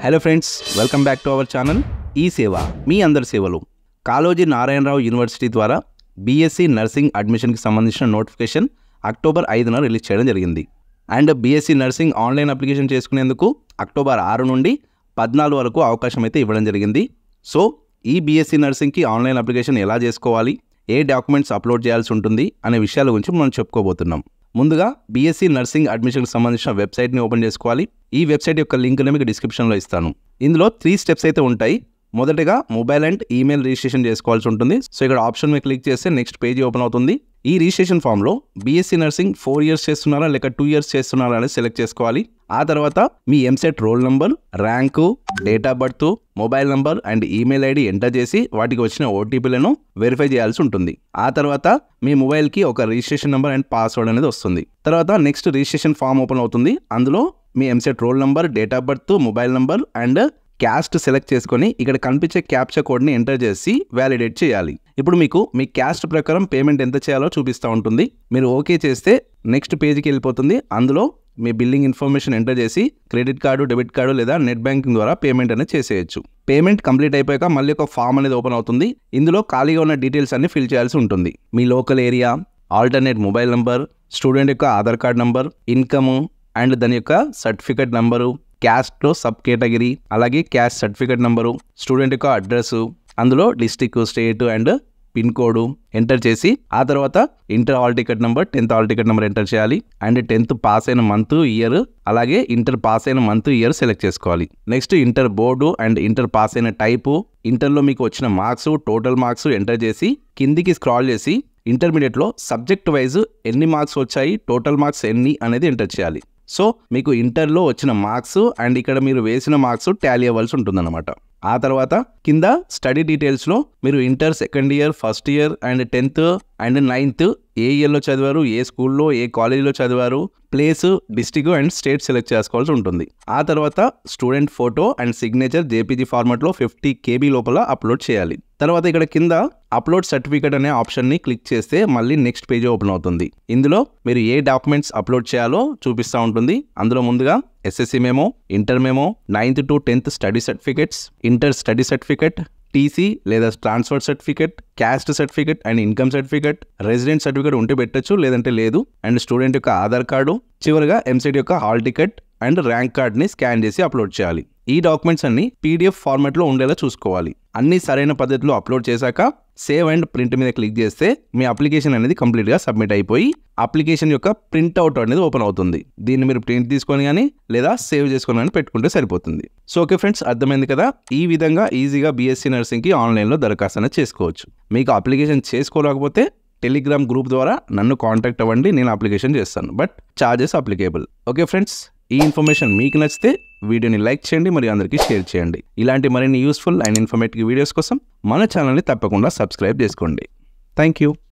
hello friends welcome back to our channel ఈ సేవ మీ అందరి సేవలు కాళోజీ నారాయణరావు యూనివర్సిటీ ద్వారా బీఎస్సీ నర్సింగ్ అడ్మిషన్కి సంబంధించిన నోటిఫికేషన్ అక్టోబర్ ఐదున రిలీజ్ చేయడం జరిగింది and BSc nursing online application చేసుకునేందుకు అక్టోబర్ ఆరు నుండి పద్నాలుగు వరకు అవకాశం అయితే ఇవ్వడం జరిగింది సో ఈ బీఎస్సీ నర్సింగ్కి ఆన్లైన్ అప్లికేషన్ ఎలా చేసుకోవాలి ఏ డాక్యుమెంట్స్ అప్లోడ్ చేయాల్సి ఉంటుంది అనే విషయాల గురించి మనం చెప్పుకోబోతున్నాం ముందుగా బీఎస్సీ నర్సింగ్ అడ్మిషన్కి సంబంధించిన వెబ్సైట్ని ఓపెన్ చేసుకోవాలి ఈ వెబ్సైట్ యొక్క లింక్ని మీకు డిస్క్రిప్షన్లో ఇస్తాను ఇందులో త్రీ స్టెప్స్ అయితే ఉంటాయి మొదటగా మొబైల్ అండ్ ఈమెయిల్ రిజిస్ట్రేషన్ చేసుకోవాల్సి ఉంటుంది సో ఇక్కడ ఆప్షన్ మీద క్లిక్ చేస్తే నెక్స్ట్ పేజీ ఓపెన్ అవుతుంది ఈ రిజిస్ట్రేషన్ ఫామ్లో బీఎస్సీ నర్సింగ్ ఫోర్ ఇయర్స్ చేస్తున్నారా లేక టూ ఇయర్స్ చేస్తున్నారా అనేది సెలెక్ట్ చేసుకోవాలి ఆ తర్వాత మీ EAMCET roll number rank date of birth mobile number and email ID enter చేసి వాటికి వచ్చిన ఓటీపీలను వెరిఫై చేయాల్సి ఉంటుంది ఆ తర్వాత మీ మొబైల్కి ఒక రిజిస్ట్రేషన్ నెంబర్ అండ్ పాస్వర్డ్ అనేది వస్తుంది తర్వాత నెక్స్ట్ రిజిస్ట్రేషన్ ఫామ్ ఓపెన్ అవుతుంది అందులో మీ EAMCET roll number date of birth mobile number and caste select చేసుకొని ఇక్కడ కనిపించే క్యాప్చా కోడ్ని ఎంటర్ చేసి వ్యాలిడేట్ చేయాలి ఇప్పుడు మీకు మీ క్యాస్ట్ ప్రకారం పేమెంట్ ఎంత చేయాలో చూపిస్తూ ఉంటుంది మీరు ఓకే చేస్తే నెక్స్ట్ పేజ్కి వెళ్ళిపోతుంది అందులో మీ బిల్లింగ్ ఇన్ఫర్మేషన్ ఎంటర్ చేసి క్రెడిట్ కార్డు డెబిట్ కార్డు లేదా నెట్ బ్యాంకింగ్ ద్వారా పేమెంట్ అనేది చేసేయచ్చు పేమెంట్ కంప్లీట్ అయిపోయాక మళ్ళీ ఒక ఫామ్ అనేది ఓపెన్ అవుతుంది ఇందులో ఖాళీగా ఉన్న డీటెయిల్స్ అన్ని ఫిల్ చేయాల్సి ఉంటుంది మీ local area alternate mobile number student యొక్క Aadhaar card number income and దాని యొక్క సర్టిఫికేట్ నంబరు క్యాస్ట్లో సబ్ కేటగిరీ అలాగే క్యాస్ట్ సర్టిఫికేట్ నంబరు స్టూడెంట్ యొక్క అడ్రస్ అందులో district state and pin code enter చేసి ఆ తర్వాత inter hall ticket number tenth hall ticket number enter చేయాలి అండ్ టెన్త్ పాస్ అయిన మంత్ ఇయర్ అలాగే ఇంటర్ పాస్ అయిన మంత్ ఇయర్ సెలెక్ట్ చేసుకోవాలి next inter board and inter pass అయిన type ఇంటర్లో మీకు వచ్చిన మార్క్స్ టోటల్ మార్క్స్ ఎంటర్ చేసి కిందికి స్క్రాల్ చేసి ఇంటర్మీడియట్లో సబ్జెక్ట్ వైజ్ ఎన్ని మార్క్స్ వచ్చాయి టోటల్ మార్క్స్ ఎన్ని అనేది ఎంటర్ చేయాలి సో మీకు ఇంటర్లో వచ్చిన మార్క్స్ అండ్ ఇక్కడ మీరు వేసిన మార్క్స్ టాలీ అవ్వాల్సి ఉంటుందన్నమాట ఆ తర్వాత కింద స్టడీ డీటెయిల్స్లో మీరు inter second year first year and tenth and ninth ఏ ఇయర్లో చదివారు ఏ స్కూల్లో ఏ కాలేజీలో చదివారు place district and state select చేసుకోవాల్సి ఉంటుంది ఆ తర్వాత student photo and signature JPG ఫార్మాట్లో ఫిఫ్టీ కేబీ లోపల అప్లోడ్ చేయాలి తర్వాత ఇక్కడ కింద అప్లోడ్ సర్టిఫికేట్ అనే ఆప్షన్ని క్లిక్ చేస్తే మళ్ళీ నెక్స్ట్ పేజ్ ఓపెన్ అవుతుంది ఇందులో మీరు ఏ డాక్యుమెంట్స్ అప్లోడ్ చేయాలో చూపిస్తూ ఉంటుంది అందులో ముందుగా SSC memo inter memo ninth to tenth study certificates inter study certificate TC లేదా transfer certificate caste certificate and income certificate resident certificate ఉంటే పెట్టచ్చు లేదంటే లేదు అండ్ స్టూడెంట్ యొక్క ఆధార్ కార్డు చివరిగా ఎంసెట్ యొక్క హాల్ టికెట్ అండ్ ర్యాంక్ కార్డ్ని స్కాన్ చేసి అప్లోడ్ చేయాలి ఈ డాక్యుమెంట్స్ అన్ని పీడిఎఫ్ ఫార్మాట్లో ఉండేలా చూసుకోవాలి అన్ని సరైన పద్ధతిలో అప్లోడ్ చేశాక సేవ్ అండ్ ప్రింట్ మీద క్లిక్ చేస్తే మీ అప్లికేషన్ అనేది కంప్లీట్గా సబ్మిట్ అయిపోయి అప్లికేషన్ యొక్క ప్రింట్ అవుట్ అనేది ఓపెన్ అవుతుంది దీన్ని మీరు ప్రింట్ తీసుకొని కానీ లేదా సేవ్ చేసుకొని కానీ పెట్టుకుంటే సరిపోతుంది సో ఓకే ఫ్రెండ్స్ అర్థమైంది కదా ఈ విధంగా ఈజీగా బీఎస్సీ నర్సింగ్కి ఆన్లైన్లో దరఖాస్తు అనేది చేసుకోవచ్చు మీకు అప్లికేషన్ చేసుకోలేకపోతే టెలిగ్రామ్ గ్రూప్ ద్వారా నన్ను కాంటాక్ట్ అవ్వండి నేను అప్లికేషన్ చేస్తాను but charges applicable okay friends ఈ ఇన్ఫర్మేషన్ మీకు నచ్చితే వీడియోని లైక్ చేయండి మరియు అందరికీ షేర్ చేయండి ఇలాంటి మరిన్ని యూస్ఫుల్ అండ్ ఇన్ఫర్మేటివ్ వీడియోస్ కోసం మన ఛానల్ని తప్పకుండా సబ్స్క్రైబ్ చేసుకోండి థ్యాంక్ యూ